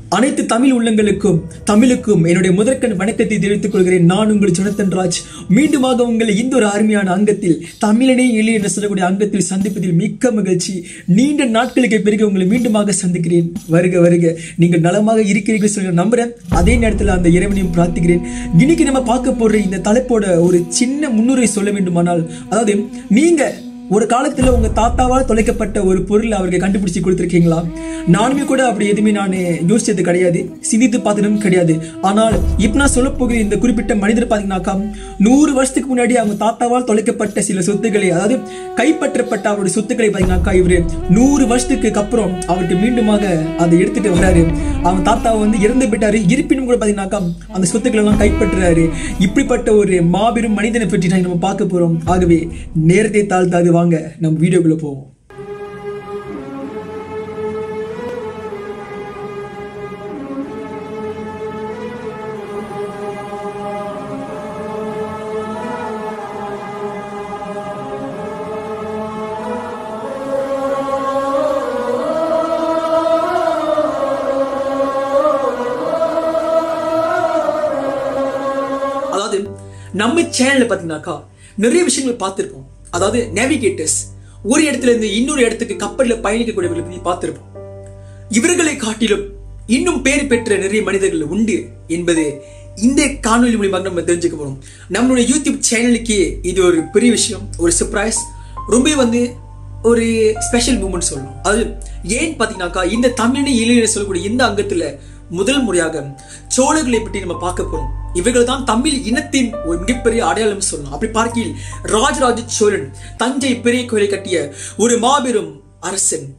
அனைத்து தமிழ் உள்ளங்களுக்கும் தமிழுக்கும் என்னுடைய முதற்கண் வணக்கத்தை தெரிவித்துக் கொள்கிறேன் நான் உங்கள் ஜொனத்தன் ராஜ் மீண்டுமாக உங்களை இந்த ஒரு அருமையான அங்கத்தில் தமிழனே எளி என்று சொல்லக்கூடிய அங்கத்தில் சந்திப்பதில் மிக்க மகிழ்ச்சி நீண்ட நாட்களுக்கு பிறகு உங்களை மீண்டுமாக சந்திக்கிறேன் வருக வருக நீங்கள் நலமாக இருக்கிறீர்கள் சொல்லி நான் நம்புறேன் அதே நேரத்தில் அந்த இறைவனையும் பிரார்த்திக்கிறேன் இன்னைக்கு நம்ம பார்க்க போற இந்த தலைப்போட ஒரு சின்ன முன்னுரை சொல்ல வேண்டுமானால் அதாவது நீங்க ஒரு காலத்துல உங்க தாத்தாவால் தொலைக்கப்பட்ட ஒரு பொருள் அவருக்கு கண்டுபிடிச்சு கொடுத்துருக்கீங்களா நானுமே கூட அப்படி எதுவுமே நான் யோசிச்சது கிடையாது சிந்தித்து பார்த்ததும் கிடையாது ஆனால் இப்ப நான் சொல்ல போகிற இந்த குறிப்பிட்ட மனிதர் பாத்தீங்கன்னாக்கா நூறு வருஷத்துக்கு முன்னாடி அவங்க தாத்தாவால் தொலைக்கப்பட்ட சில சொத்துக்களை அதாவது கைப்பற்றப்பட்ட அவருடைய சொத்துக்களை பாத்தீங்கன்னாக்கா இவரு நூறு வருஷத்துக்கு அப்புறம் அவருக்கு மீண்டுமாக அதை எடுத்துட்டு வராரு அவங்க தாத்தா வந்து இறந்து போயிட்டாரு இருப்பினும் கூட பாத்தீங்கன்னாக்கா அந்த சொத்துக்களை எல்லாம் கைப்பற்றுறாரு இப்படிப்பட்ட ஒரு மாபெரும் மனிதனை பற்றி நான் நம்ம பார்க்க போறோம் ஆகவே நேரத்தை தாழ்த்தாது வாங்க நம்ம வீடியோக்குள்ள போவோம் அதாவது நம்ம சேனல்ல பாத்தீங்கன்னாக்கா நிறைய விஷயங்கள் பார்த்திருப்போம் அதாவது நேவிகேட்டர்ஸ் ஒரு இடத்துல இருந்து இன்னொரு இடத்துக்கு கப்பல்ல பயணிக்கக்கூடியவர்களை பத்தி பார்த்திருப்போம் இவர்களை காட்டிலும் இன்னும் பேர் பெற்ற நிறைய மனிதர்கள் உண்டு என்பது இந்த காணொலி மூலியமாக நம்ம தெரிஞ்சுக்க போறோம் நம்மளுடைய யூடியூப் சேனலுக்கு இது ஒரு பெரிய விஷயம் ஒரு சர்ப்ரைஸ் ரொம்ப வந்து ஒரு ஸ்பெஷல் மூமெண்ட் சொல்லணும் அது ஏன் பாத்தீங்கன்னாக்கா இந்த தமிழ் இளைஞர் சொல்லக்கூடிய இந்த அங்கத்துல முதல் முறையாக சோழர்களை பற்றி நம்ம பார்க்க போறோம் இவர்கள் தான் தமிழ் இனத்தின் ஒரு மிகப்பெரிய அடையாளம் சொல்லணும் அப்படி பார்க்கையில் ராஜராஜ சோழன் தஞ்சை பெரிய கோயிலை கட்டிய ஒரு மாபெரும் அரசன்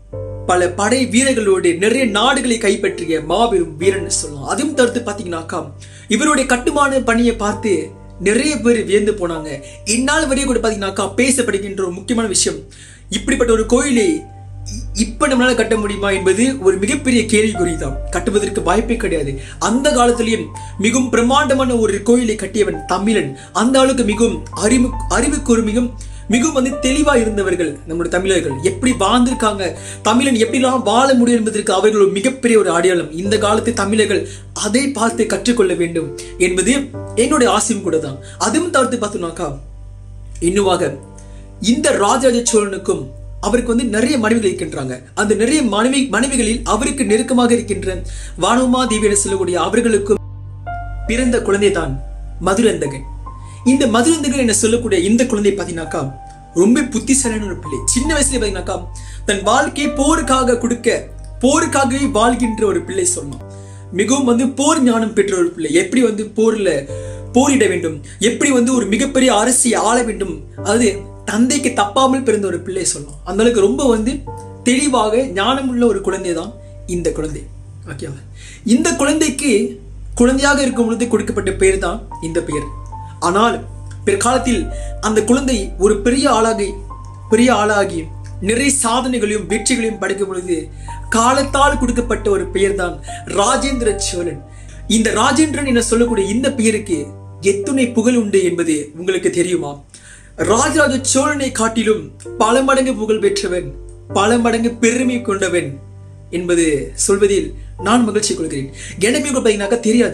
பல படை வீரர்களோடு நிறைய நாடுகளை கைப்பற்றிய மாபெரும் வீரன் சொல்லலாம் அதுவும் தடுத்து பாத்தீங்கன்னாக்கா இவருடைய கட்டுமான பணியை பார்த்து நிறைய பேர் வியந்து போனாங்க இந்நாள் வரையும் கூட பாத்தீங்கன்னாக்கா பேசப்படுகின்ற ஒரு முக்கியமான விஷயம் இப்படிப்பட்ட ஒரு கோயிலை இ- இப்ப நம்மளால கட்ட முடியுமா என்பது ஒரு மிகப்பெரிய கேள்விக்குறி தான் கட்டுவதற்கு வாய்ப்பே கிடையாது அந்த காலத்திலேயும் மிகவும் பிரம்மாண்டமான ஒரு கோயிலை கட்டியவன் தமிழன் அந்த அளவுக்கு மிகவும் அறிவு அறிவுக்கூர்மிகும் மிகவும் வந்து தெளிவா இருந்தவர்கள் நம்முடைய தமிழர்கள் எப்படி வாழ்ந்திருக்காங்க தமிழன் எப்படிலாம் வாழ முடியும் என்பதற்கு அவர்கள் ஒரு மிகப்பெரிய ஒரு அடையாளம் இந்த காலத்து தமிழர்கள் அதை பார்த்து கற்றுக்கொள்ள வேண்டும் என்பது என்னுடைய ஆசையும் கூட தான் அதுவும் தவிர்த்து பார்த்தோம்னாக்கா இன்னுமாக இந்த ராஜராஜ சோழனுக்கும் அவருக்கு வந்து நிறைய மனைவிகள் இருக்கின்றாங்க அந்த நிறைய மனைவி மனைவிகளில் அவருக்கு நெருக்கமாக இருக்கின்ற வானவமா தேவி என சொல்லக்கூடிய அவர்களுக்கும் பிறந்த குழந்தை தான் மதுரந்தகன் இந்த மதுரந்தகன் என்ன சொல்லக்கூடிய இந்த குழந்தை பாத்தீங்கன்னாக்கா ரொம்ப புத்திசாலியான ஒரு பிள்ளை சின்ன வயசுல பாத்தீங்கன்னாக்கா தன் வாழ்க்கையை போருக்காக கொடுக்க போருக்காகவே வாழ்கின்ற ஒரு பிள்ளை சொன்னான் மிகவும் வந்து போர் ஞானம் பெற்ற ஒரு பிள்ளை எப்படி வந்து போர்ல போரிட வேண்டும் எப்படி வந்து ஒரு மிகப்பெரிய அரசியை ஆள வேண்டும் அதாவது தந்தைக்கு தப்பாமல் பிறந்த ஒரு பிள்ளை சொல்லலாம் அந்த அளவுக்கு ரொம்ப வந்து தெளிவாக ஞானமுள்ள ஒரு குழந்தை தான் இந்த குழந்தை ஓகேவா இந்த குழந்தைக்கு குழந்தையாக இருக்கும் பொழுது கொடுக்கப்பட்ட பெயர் தான் இந்த பெயர் ஆனால் பிற்காலத்தில் அந்த குழந்தை ஒரு பெரிய ஆளாகி பெரிய ஆளாகி நிறைய சாதனைகளையும் வெற்றிகளையும் படைக்கும் பொழுது காலத்தால் கொடுக்கப்பட்ட ஒரு பெயர் தான் ராஜேந்திர சோழன் இந்த ராஜேந்திரன் என சொல்லக்கூடிய இந்த பெயருக்கு எத்துணை புகழ் உண்டு என்பது உங்களுக்கு தெரியுமா ராஜராஜ சோழனை காட்டிலும் பல மடங்கு புகழ் பெற்றவன் பல மடங்கு பெருமை கொண்டவன் என்பது சொல்வதில் நான் மகிழ்ச்சி கொள்கிறேன் எனக்கு கூட பார்த்தீங்கன்னாக்கா தெரியாது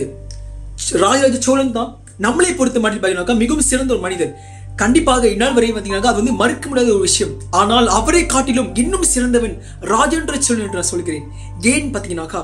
ராஜராஜ சோழன் தான் நம்மளை பொறுத்த மட்டும் பார்த்தீங்கன்னாக்கா மிகவும் சிறந்த ஒரு மனிதன் கண்டிப்பாக இந்நாள் வரை பார்த்தீங்கன்னாக்கா அது வந்து மறுக்க முடியாத ஒரு விஷயம் ஆனால் அவரை காட்டிலும் இன்னும் சிறந்தவன் ராஜேந்திர சோழன் என்று நான் சொல்கிறேன் ஏன் பார்த்தீங்கன்னாக்கா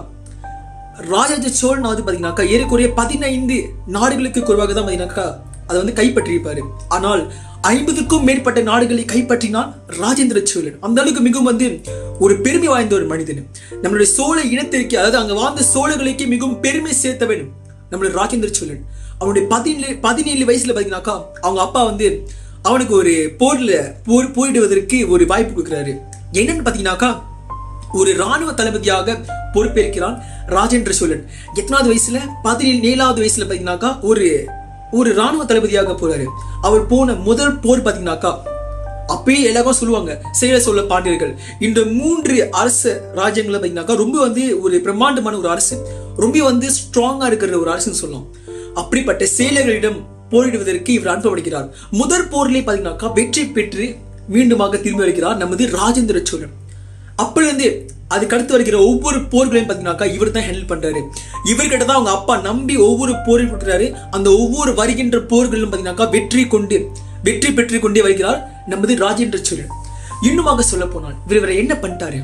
ராஜராஜ சோழன் வந்து பாத்தீங்கன்னாக்கா ஏறக்குறைய பதினைந்து நாடுகளுக்கு குறைவாக தான் பாத்தீங்கன்னாக்கா அதை வந்து கைப்பற்றியிருப்பாரு ஆனால் ஐம்பதுக்கும் மேற்பட்ட நாடுகளை கைப்பற்றினான் ராஜேந்திர சோழன் அந்த அளவுக்கு மிகவும் வந்து ஒரு பெருமை வாய்ந்த ஒரு மனிதன் நம்மளுடைய சோழ இனத்திற்கு அதாவது அங்க வாழ்ந்த சோழர்களுக்கு மிகவும் பெருமை சேர்த்தவன் நம்மளுடைய ராஜேந்திர சோழன் அவனுடைய பதினேழு பதினேழு வயசுல பாத்தீங்கன்னாக்கா அவங்க அப்பா வந்து அவனுக்கு ஒரு போர்ல போர் போரிடுவதற்கு ஒரு வாய்ப்பு கொடுக்குறாரு என்னன்னு பாத்தீங்கன்னாக்கா ஒரு ராணுவ தளபதியாக பொறுப்பேற்கிறான் ராஜேந்திர சோழன் எத்தனாவது வயசுல பதினேழு ஏழாவது வயசுல பாத்தீங்கன்னாக்கா ஒரு ஒரு ராணுவ தளபதியாக போறாரு அவர் போன முதல் போர் பாத்தீங்கன்னாக்கா அப்பயே எல்லாரும் சொல்லுவாங்க சேர சோழ பாண்டியர்கள் இந்த மூன்று அரசு ராஜ்யங்களை பாத்தீங்கன்னாக்கா ரொம்ப வந்து ஒரு பிரம்மாண்டமான ஒரு அரசு ரொம்ப வந்து ஸ்ட்ராங்கா இருக்கிற ஒரு அரசுன்னு சொல்லலாம் அப்படிப்பட்ட சேலர்களிடம் போரிடுவதற்கு இவர் அனுப்பப்படுகிறார் முதற் போரிலே பாத்தீங்கன்னாக்கா வெற்றி பெற்று மீண்டுமாக திரும்பி வருகிறார் நமது ராஜேந்திர சோழன் அப்பல இருந்து அதுக்கு அடுத்து வருகிற ஒவ்வொரு போர்களையும் பார்த்தீங்கன்னாக்கா இவர் தான் ஹேண்டில் பண்றாரு இவர்கிட்ட தான் அவங்க அப்பா நம்பி ஒவ்வொரு போரையும் கொடுக்குறாரு அந்த ஒவ்வொரு வருகின்ற போர்களிலும் பார்த்தீங்கன்னாக்கா வெற்றி கொண்டு வெற்றி பெற்று கொண்டே வருகிறார் நமது ராஜேந்திர சோழன் இன்னுமாக சொல்ல போனால் இவர் இவரை என்ன பண்ணிட்டாரு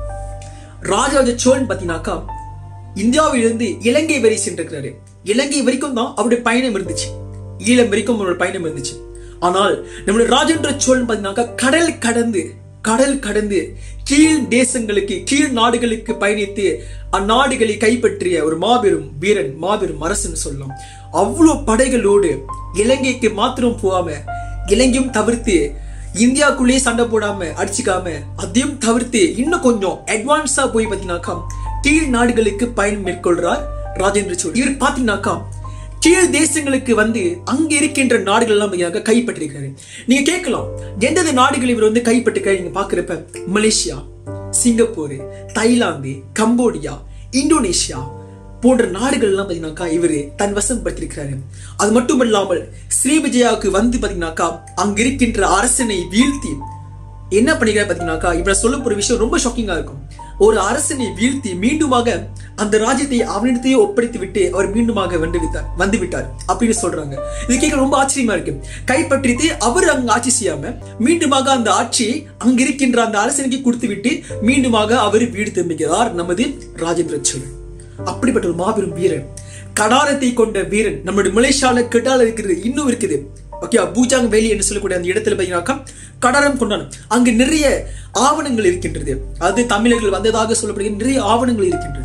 ராஜராஜ சோழன் பார்த்தீங்கன்னாக்கா இந்தியாவிலிருந்து இலங்கை வரை சென்றிருக்கிறாரு இலங்கை வரைக்கும் தான் அவருடைய பயணம் இருந்துச்சு ஈழம் வரைக்கும் அவரோட பயணம் இருந்துச்சு ஆனால் நம்மளுடைய ராஜேந்திர சோழன் பார்த்தீங்கன்னாக்கா கடல் கடந்து கடல் கடந்து கீழ் தேசங்களுக்கு கீழ் நாடுகளுக்கு பயணித்து அந்நாடுகளை கைப்பற்றிய ஒரு மாபெரும் வீரன் மாபெரும் அரசன் சொல்லலாம் அவ்வளோ படைகளோடு இலங்கைக்கு மாத்திரம் போகாம இலங்கையும் தவிர்த்து இந்தியாக்குள்ளேயே சண்டை போடாம அடிச்சுக்காம அதையும் தவிர்த்து இன்னும் கொஞ்சம் அட்வான்ஸா போய் பாத்தீங்கன்னாக்கா கீழ் நாடுகளுக்கு பயணம் மேற்கொள்றார் ராஜேந்திர சோழன் இவர் பாத்தீங்கன்னாக்கா கீழ் தேசங்களுக்கு வந்து அங்க இருக்கின்ற நாடுகள் எல்லாம் பாத்தீங்கன்னாக்கா கைப்பற்றிருக்காரு நீங்க கேட்கலாம் எந்தெந்த நாடுகள் இவர் வந்து கைப்பற்றிருக்காரு நீங்க பாக்குறப்ப Malaysia Singapore Thailand Cambodia Indonesia போன்ற நாடுகள் எல்லாம் பாத்தீங்கன்னாக்கா இவரு தன் வசம் படுத்திருக்கிறாரு அது மட்டும் இல்லாமல் ஸ்ரீவிஜயாவுக்கு வந்து பாத்தீங்கன்னாக்கா அங்க இருக்கின்ற அரசனை வீழ்த்தி என்ன பண்ணிக்கிறார் பாத்தீங்கன்னாக்கா இவரை சொல்ல போற விஷயம் ரொம்ப ஷாக்கிங்கா இருக்கும் ஒரு அரசனை வீழ்த்தி மீண்டுமாக அந்த ராஜ்யத்தை அவனிடத்தையே ஒப்படைத்து விட்டு அவர் மீண்டுமாக வந்து விட்டார் வந்து விட்டார் அப்படின்னு சொல்றாங்க இது கேட்க ரொம்ப ஆச்சரியமா இருக்கு கைப்பற்றிட்டு அவர் அங்க ஆட்சி செய்யாம மீண்டுமாக அந்த ஆட்சியை அங்க இருக்கின்ற அந்த அரசனுக்கு கொடுத்து விட்டு மீண்டுமாக அவர் வீடு திரும்புகிறார் நமது ராஜேந்திர சோழன் அப்படிப்பட்ட ஒரு மாபெரும் வீரன் கடாரத்தை கொண்ட வீரன் நம்மளுடைய மலேசியால கெட்டால இருக்கிறது இன்னும் இருக்குது ஓகே பூஜாங் வேலி என்று சொல்லக்கூடிய அந்த இடத்துல பார்த்தீங்கன்னாக்கா கடாரம் கொண்டான் அங்கு நிறைய ஆவணங்கள் இருக்கின்றது அது தமிழர்கள் வந்ததாக சொல்லப்படுகிற நிறைய ஆவணங்கள் இருக்கின்றது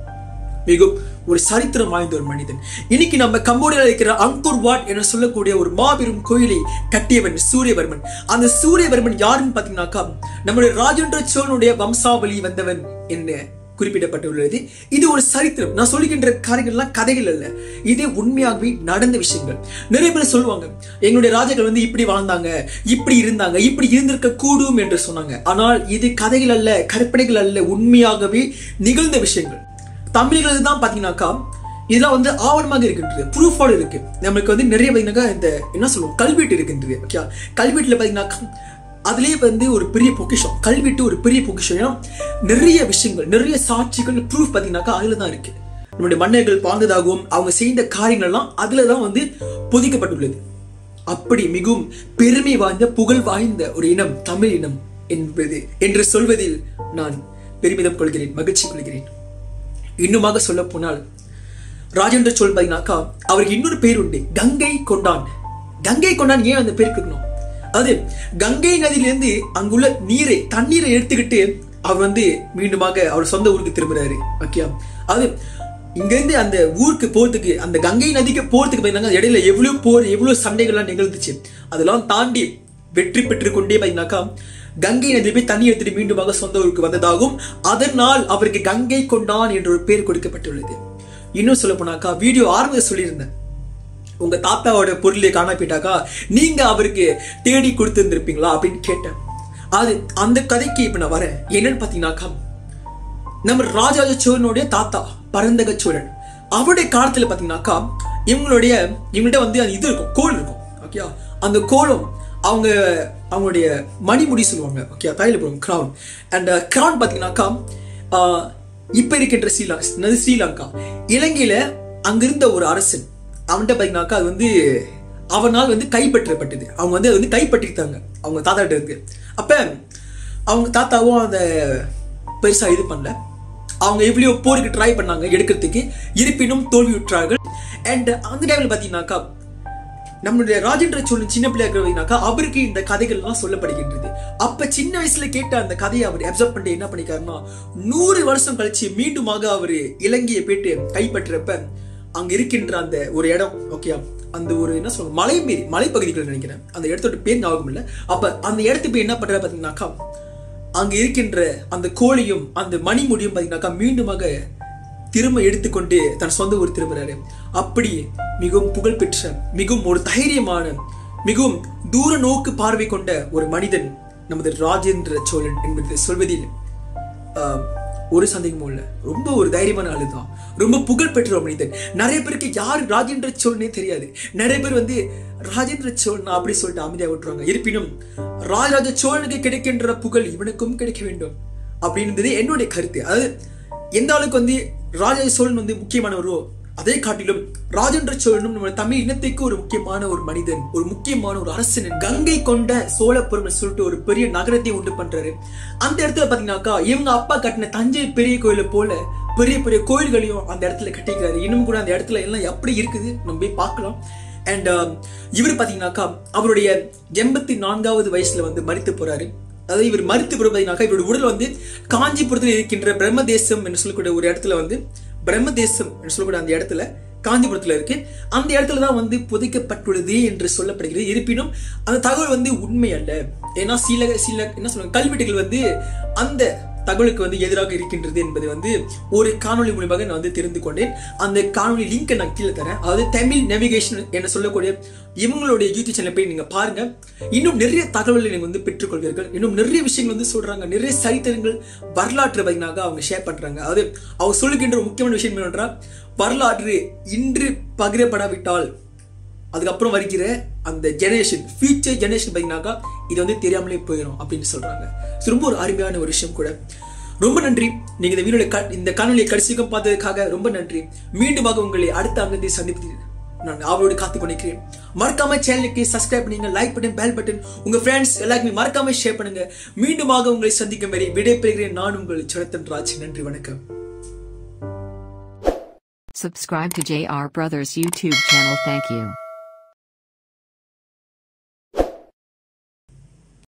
மிகவும் ஒரு சரித்திரம் வாய்ந்த ஒரு மனிதன் இன்னைக்கு நம்ம கம்போடியாவில் இருக்கிற அங்கூர் வாட் என சொல்லக்கூடிய ஒரு மாபெரும் கோயிலை கட்டியவன் சூரியவர்மன் அந்த சூரியவர்மன் யாருன்னு பாத்தீங்கன்னாக்கா நம்முடைய ராஜேந்திர சோழனுடைய வம்சாவளி வந்தவன் என்ன குறிப்பிடப்பட்டுள்ளது இது ஒரு சரித்திரம் நான் சொல்லுகின்ற காரியங்கள்லாம் கதைகள் அல்ல இது உண்மையாகவே நடந்த விஷயங்கள் நிறைய பேர் சொல்லுவாங்க எங்களுடைய ராஜாக்கள் வந்து இப்படி வாழ்ந்தாங்க இப்படி இருந்தாங்க இப்படி இருந்திருக்க கூடும் என்று சொன்னாங்க ஆனால் இது கதைகள் அல்ல கற்பனைகள் அல்ல உண்மையாகவே நிகழ்ந்த விஷயங்கள் தமிழர்கள் தான் பாத்தீங்கன்னாக்கா இதெல்லாம் வந்து ஆவணமாக இருக்கின்றது ப்ரூஃபோட இருக்கு நம்மளுக்கு வந்து நிறைய பாத்தீங்கன்னாக்கா இந்த என்ன சொல்லுவோம் கல்வெட்டு இருக்கின்றது ஓகே கல்வெட்டுல பாத்தீங்கன்னாக்கா அதுலயே வந்து ஒரு பெரிய பொக்கிஷம் கல்வெட்டு ஒரு பெரிய பொக்கிஷம் ஏன்னா நிறைய விஷயங்கள் நிறைய சாட்சிகள் ப்ரூஃப் பாத்தீங்கன்னாக்கா அதுல தான் இருக்கு நம்முடைய மன்னர்கள் வாழ்ந்ததாகவும் அவங்க செய்த காரியங்கள் எல்லாம் அதுல தான் வந்து பொதிக்கப்பட்டுள்ளது அப்படி மிகவும் பெருமை வாய்ந்த புகழ் வாய்ந்த ஒரு இனம் தமிழ் இனம் என்பது என்று சொல்வதில் நான் பெருமிதம் கொள்கிறேன் மகிழ்ச்சி கொள்கிறேன் இன்னுமாக சொல்ல போனால் ராஜேந்திர சோழ் பார்த்தீங்கன்னாக்கா அவருக்கு இன்னொரு பேர் உண்டு கங்கை கொண்டான் கங்கை கொண்டான் ஏன் அந்த பேர் இருக்கணும் அதாவது கங்கை நதியிலிருந்து அங்குள்ள நீரை தண்ணீரை எடுத்துக்கிட்டு அவர் வந்து மீண்டுமாக அவர் சொந்த ஊருக்கு திரும்புறாரு ஓகே அது இங்க இருந்து அந்த ஊருக்கு போறதுக்கு அந்த கங்கை நதிக்கு போறதுக்கு பார்த்தீங்கன்னா இடையில எவ்வளவு போர் எவ்வளவு சண்டைகள்லாம் நிகழ்ந்துச்சு அதெல்லாம் தாண்டி வெற்றி பெற்று கொண்டே பார்த்தீங்கன்னாக்கா கங்கை நதியில் போய் தண்ணி எடுத்துட்டு மீண்டுமாக சொந்த ஊருக்கு வந்ததாகவும் அதனால் அவருக்கு கங்கை கொண்டான் என்ற ஒரு பேர் கொடுக்கப்பட்டுள்ளது இன்னும் சொல்ல போனாக்கா வீடியோ ஆரம்பத்தில் சொல்லியிருந்தேன் உங்க தாத்தாவோட பொருளை காணா போயிட்டாக்கா நீங்க அவருக்கு தேடி கொடுத்துருந்துருப்பீங்களா அப்படின்னு கேட்டேன் அது அந்த கதைக்கு இப்ப நான் வரேன் என்னன்னு பாத்தீங்கன்னாக்கா நம்ம ராஜராஜ சோழனுடைய தாத்தா பரந்தக சோழன் அவருடைய காலத்துல பாத்தீங்கன்னாக்கா இவங்களுடைய இவங்கள்ட்ட வந்து அந்த இது இருக்கும் கோல் இருக்கும் ஓகே அந்த கோலம் அவங்க அவங்களுடைய மணிமுடி சொல்லுவாங்க ஓகே தலையில போடுவாங்க கிரவுன் அண்ட் கிரவுன் பாத்தீங்கன்னாக்கா ஆஹ், இப்ப இருக்கின்ற ஸ்ரீலங்கா என்னது ஸ்ரீலங்கா இலங்கையில அங்கிருந்த ஒரு அரசன் அவன்கிட்ட பாத்தீங்கன்னாக்கா அது வந்து அவனால் வந்து கைப்பற்றப்பட்டது அவங்க வந்து அதை வந்து கைப்பற்றிட்டாங்க அவங்க தாத்தா கிட்ட இருக்கு அப்ப அவங்க தாத்தாவும் அதை பெருசா இது பண்ணல அவங்க எவ்வளோ போருக்கு ட்ரை பண்ணாங்க எடுக்கிறதுக்கு இருப்பினும் தோல்வியுற்றார்கள் அண்ட் அந்த டைம்ல பாத்தீங்கன்னாக்கா நம்மளுடைய ராஜேந்திர சோழன் சின்ன பிள்ளையா இருக்கிறதுனாக்கா அவருக்கு இந்த கதைகள்லாம் சொல்லப்படுகின்றது அப்ப சின்ன வயசுல கேட்ட அந்த கதையை அவர் அப்சர்வ் பண்ணிட்டு என்ன பண்ணிக்காருன்னா நூறு வருஷம் கழிச்சு மீண்டுமாக அவர் இலங்கையை போயிட்டு கைப்பற்றப்ப அங்க இருக்கின்ற அந்த ஒரு இடம் ஓகே அந்த ஒரு என்ன சொல்லுவாங்க மலை மீறி மலைப்பகுதிகள் நினைக்கிறேன் அந்த இடத்தோட பேர் ஞாபகம் இல்லை அப்ப அந்த இடத்துக்கு போய் என்ன பண்ற பாத்தீங்கன்னாக்கா அங்க இருக்கின்ற அந்த கோழியும் அந்த மணிமுடியும் பாத்தீங்கன்னாக்கா மீண்டுமாக திரும்ப எடுத்துக்கொண்டு தன் சொந்த ஊர் திரும்புறாரு அப்படி மிகவும் புகழ்பெற்ற மிகவும் ஒரு தைரியமான மிகவும் தூர நோக்கு பார்வை கொண்ட ஒரு மனிதன் நமது ராஜேந்திர சோழன் என்பது சொல்வதில் ஆஹ், ஒரு சந்தேகமும் இல்லை ரொம்ப ஒரு தைரியமான ஆளு தான் ரொம்ப புகழ்பெற்ற ஒரு மனிதன் நிறைய பேருக்கு யார் ராஜேந்திர சோழனே தெரியாது நிறைய பேர் வந்து ராஜேந்திர சோழன் அப்படி சொல்லிட்டு அமைதியாக விட்டுருவாங்க இருப்பினும் ராஜராஜ சோழனுக்கு கிடைக்கின்ற புகழ் இவனுக்கும் கிடைக்க வேண்டும் அப்படின்றது என்னுடைய கருத்து அதாவது எந்த அளவுக்கு வந்து ராஜராஜ சோழன் வந்து முக்கியமானவரோ அதே காட்டிலும் ராஜேந்திர சோழனும் நம்ம தமிழ் இனத்துக்கு ஒரு முக்கியமான ஒரு மனிதன் ஒரு முக்கியமான ஒரு அரசன் கங்கை கொண்ட சோழபுரம் சொல்லிட்டு ஒரு பெரிய நகரத்தை உண்டு பண்றாரு அந்த இடத்துல பாத்தீங்கன்னாக்கா இவங்க அப்பா கட்டின தஞ்சை பெரிய கோயிலை போல பெரிய பெரிய கோயில்களையும் அந்த இடத்துல கட்டிக்கிறாரு இன்னும் கூட அந்த இடத்துல எல்லாம் எப்படி இருக்குது நம்ம போய் பார்க்கலாம் அண்ட் இவர் பாத்தீங்கன்னாக்கா அவருடைய எண்பத்தி நான்காவது வயசுல வந்து மறித்து போறாரு அதாவது இவர் மறுத்து பார்த்தீங்கன்னாக்கா இவருடைய உடல் வந்து காஞ்சிபுரத்தில் இருக்கின்ற பிரம்மதேசம் என்று சொல்லக்கூடிய ஒரு இடத்துல வந்து பிரம்மதேசம் என்று சொல்லக்கூடிய அந்த இடத்துல காஞ்சிபுரத்துல இருக்கு அந்த இடத்துல தான் வந்து புதைக்கப்பட்டுள்ளது என்று சொல்லப்படுகிறது இருப்பினும் அந்த தகவல் வந்து உண்மை அல்ல ஏன்னா சில சில என்ன சொல்லுவாங்க கல்வெட்டுகள் வந்து அந்த தகவலுக்கு வந்து எதிராக இருக்கின்றது என்பது வந்து ஒரு காணொளி மூலியமாக நான் வந்து தெரிந்து கொண்டேன் அந்த காணொளி லிங்க் நான் கீழே தரேன் அதாவது தமிழ் நேவிகேஷன் என்று சொல்லக்கூடிய இவங்களுடைய யூடியூப் சேனல் போய் நீங்க பாருங்க இன்னும் நிறைய தகவல்களை நீங்க வந்து பெற்றுக்கொள்வீர்கள் இன்னும் நிறைய விஷயங்கள் வந்து சொல்றாங்க நிறைய சரித்திரங்கள் வரலாற்று பார்த்தீங்கன்னாக்க அவங்க ஷேர் பண்றாங்க அதாவது அவங்க சொல்லுகின்ற ஒரு முக்கியமான விஷயம் என்னென்றால் வரலாற்று இன்று பகிரப்படாவிட்டால் அதுக்கப்புறம் வருகிற அந்த ஜெனரேஷன் ஃபியூச்சர் ஜெனரேஷன் பார்த்தீங்கன்னாக்கா இது வந்து தெரியாமலே போயிடும் அப்படின்னு சொல்றாங்க So, ரொம்ப ஒரு அருமையான ஒரு விஷயம் கூட ரொம்ப நன்றி நீங்க இந்த வீடியோ இந்த காணொலியை கடைசிக்கும் பார்த்ததுக்காக ரொம்ப நன்றி மீண்டுமாக உங்களை அடுத்த அங்கத்தை சந்திப்பது நான் அவளோடு காத்து கொண்டிருக்கிறேன் மறக்காம சேனலுக்கு சப்ஸ்கிரைப் பண்ணுங்க லைக் பட்டன் பெல் பட்டன் உங்க ஃப்ரெண்ட்ஸ் எல்லாருக்குமே மறக்காம ஷேர் பண்ணுங்க மீண்டுமாக உங்களை சந்திக்கும் வரை விடைபெறுகிறேன் நான் உங்கள் சுரத்தன் ராஜ் நன்றி வணக்கம் Subscribe to JR Brothers YouTube channel. Thank you.